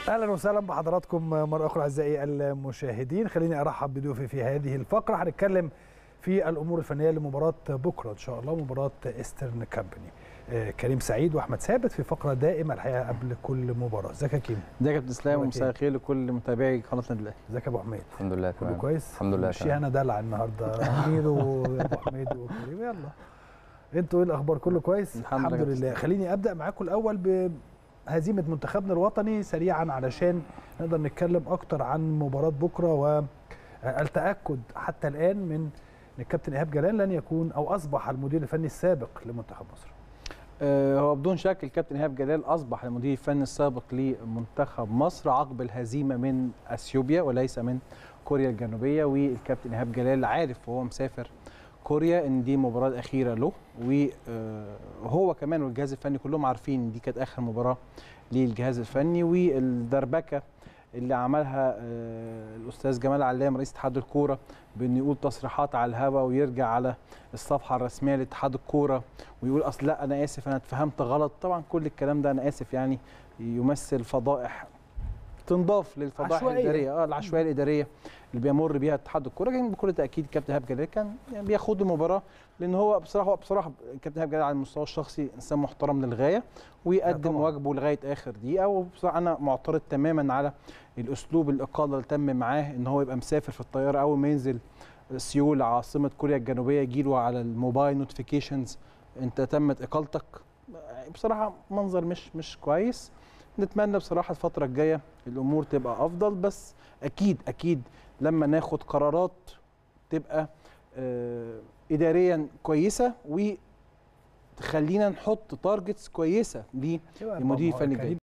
اهلا وسهلا بحضراتكم مره اخرى اعزائي المشاهدين خليني ارحب بضيوفي في هذه الفقره هنتكلم في الامور الفنيه لمباراه بكره ان شاء الله مباراه ايسترن كامباني آه، كريم سعيد واحمد ثابت في فقره دائمه الحقيقه قبل كل مباراه ازيك يا كيمو ازيك يا كابتن اسلام أخبارك ومساء إيه؟ الخير لكل متابعي قناه النادي الاهلي ازيك يا ابو حميد الحمد لله كله تمام كويس الحمد لله مشي تمام انا دلع النهارده امير وابو حميد وكريم يلا انتوا ايه الاخبار كله كويس الحمد لله. لله خليني ابدا معاكم الاول بهزيمه منتخبنا الوطني سريعا علشان نقدر نتكلم اكتر عن مباراه بكره والتاكد حتى الان من ان الكابتن ايهاب جلال لن يكون او اصبح المدير الفني السابق لمنتخب مصر آه، هو بدون شك الكابتن ايهاب جلال اصبح المدير الفني السابق لمنتخب مصر عقب الهزيمه من اثيوبيا وليس من كوريا الجنوبيه والكابتن ايهاب جلال عارف وهو مسافر كوريا ان دي المباراه الاخيره له وهو كمان والجهاز الفني كلهم عارفين ان دي كانت اخر مباراه للجهاز الفني والدربكه اللي عملها آه، الاستاذ جمال علام رئيس اتحاد الكوره بانه يقول تصريحات على الهوا ويرجع على الصفحه الرسميه لاتحاد الكوره ويقول اصل لا انا اسف انا اتفهمت غلط طبعا كل الكلام ده انا اسف يعني يمثل فضائح تنضاف للفضائح عشوائية. الاداريه اه العشوائيه الاداريه اللي بيمر بيها اتحاد الكوره كان بكل تاكيد كابتن ايهاب جلال كان يعني بيخوض المباراه لان هو بصراحه هو بصراحه كابتن ايهاب جلال على المستوى الشخصي انسان محترم للغايه ويقدم طبعاً. واجبه لغايه اخر دقيقه وبصراحه انا معترض تماما على الاسلوب الاقاله اللي تم معاه ان هو يبقى مسافر في الطياره اول ما ينزل سيول عاصمه كوريا الجنوبيه يجيله على الموبايل نوتيفيكيشنز انت تمت اقالتك بصراحه منظر مش مش كويس نتمنى بصراحه الفتره الجايه الامور تبقى افضل بس اكيد اكيد لما ناخد قرارات تبقى آه، اداريا كويسه وتخلينا نحط تارجتس كويسه للمدير الفني الجاي